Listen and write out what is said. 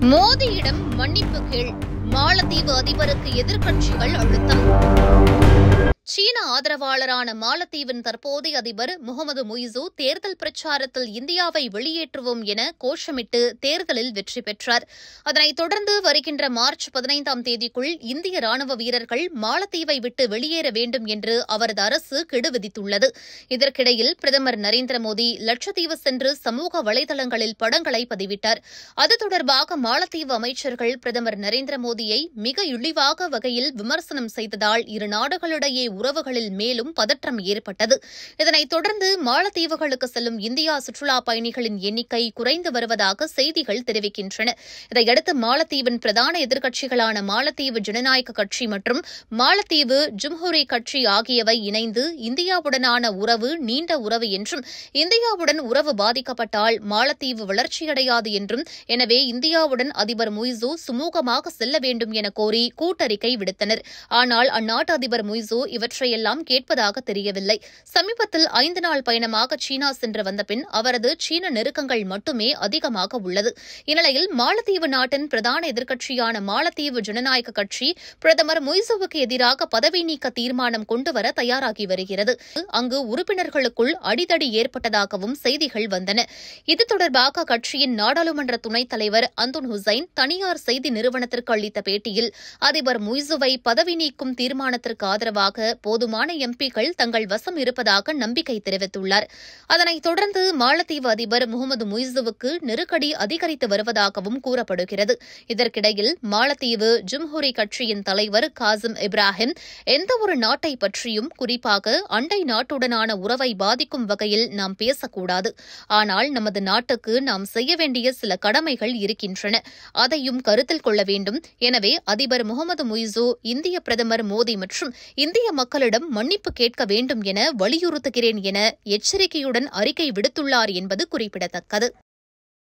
மோடியிடம் மன்னிப்பு கேள் மாலத்தீவு அதிபருக்கு எதிர்க்கட்சிகள் அழுத்தம் சீன ஆதரவாளரான மாலத்தீவின் தற்போதைய அதிபர் முகமது முய்சு தேர்தல் பிரச்சாரத்தில் இந்தியாவை வெளியேற்றுவோம் என கோஷமிட்டு தேர்தலில் வெற்றி பெற்றார் அதனைத் தொடர்ந்து வருகின்ற மார்ச் பதினைந்தாம் தேதிக்குள் இந்திய ராணுவ வீரர்கள் மாலத்தீவை விட்டு வெளியேற வேண்டும் என்று அவரது அரசு கெடு விதித்துள்ளது இதற்கிடையில் பிரதமர் நரேந்திர மோடி லட்சத்தீவு சென்று சமூக வலைதளங்களில் படங்களை பதிவிட்டார் அது தொடர்பாக மாலத்தீவு அமைச்சர்கள் பிரதமர் நரேந்திர மோடியை மிக இழிவாக வகையில் விமர்சனம் செய்ததால் இரு நாடுகளிடையே உறவுகளில் மேலும் பதற்றம் ஏற்பட்டது இதனைத் தொடர்ந்து மாலத்தீவுகளுக்கு செல்லும் இந்தியா சுற்றுலாப் பயணிகளின் எண்ணிக்கை குறைந்து வருவதாக செய்திகள் தெரிவிக்கின்றன இதையடுத்து மாலத்தீவின் பிரதான எதிர்க்கட்சிகளான மாலத்தீவு ஜனநாயக கட்சி மற்றும் மாலத்தீவு ஜும்ஹூரி கட்சி ஆகியவை இணைந்து இந்தியாவுடனான உறவு நீண்ட உறவு என்றும் இந்தியாவுடன் உறவு பாதிக்கப்பட்டால் மாலத்தீவு வளர்ச்சியடையாது என்றும் எனவே இந்தியாவுடன் அதிபர் முய்சு சுமூகமாக செல்ல வேண்டும் என கோரி கூட்டறிக்கை விடுத்தனர் ஆனால் அந்நாட்டு அதிபர் முய்சு இவற்றையெல்லாம் கேட்பதாக தெரியவில்லை சமீபத்தில் ஐந்து நாள் பயணமாக சீனா சென்று வந்த பின் அவரது சீன நெருக்கங்கள் மட்டுமே அதிகமாக உள்ளது இந்நிலையில் மாலத்தீவு நாட்டின் பிரதான எதிர்க்கட்சியான மாலத்தீவு ஜனநாயக கட்சி பிரதமர் முய்சுவுக்கு எதிராக பதவி நீக்க தீர்மானம் கொண்டுவர தயாராகி வருகிறது அங்கு உறுப்பினர்களுக்குள் அடிதடி ஏற்பட்டதாகவும் செய்திகள் வந்தன இது தொடர்பாக கட்சியின் நாடாளுமன்ற துணைத் தலைவர் அந்துன் ஹுசைன் தனியார் செய்தி நிறுவனத்திற்கு அளித்த பேட்டியில் அதிபர் முய்சுவை பதவி நீக்கும் தீர்மானத்திற்கு ஆதரவாக போதுமான எம்பிக்கள் தங்கள் வசம் இருப்பதாக நம்பிக்கை தெரிவித்துள்ளார் அதனைத் தொடர்ந்து மாலத்தீவு அதிபர் முகமது முய்சுவுக்கு நெருக்கடி அதிகரித்து வருவதாகவும் கூறப்படுகிறது இதற்கிடையில் மாலத்தீவு ஜும்ஹூரி கட்சியின் தலைவர் காசிம் இப்ராஹிம் எந்தவொரு நாட்டை பற்றியும் குறிப்பாக அண்டை நாட்டுடனான உறவை பாதிக்கும் வகையில் நாம் பேசக்கூடாது ஆனால் நமது நாட்டுக்கு நாம் செய்ய வேண்டிய சில கடமைகள் இருக்கின்றன அதையும் கருத்தில் கொள்ள வேண்டும் எனவே அதிபர் முகமது முய்சு இந்திய பிரதமர் மோடி மற்றும் இந்திய மக்களிடம் மன்னிப்பு கேட்க வேண்டும் என வலியுறுத்துகிறேன் என எச்சரிக்கையுடன் அறிக்கை விடுத்துள்ளார் என்பது குறிப்பிடத்தக்கது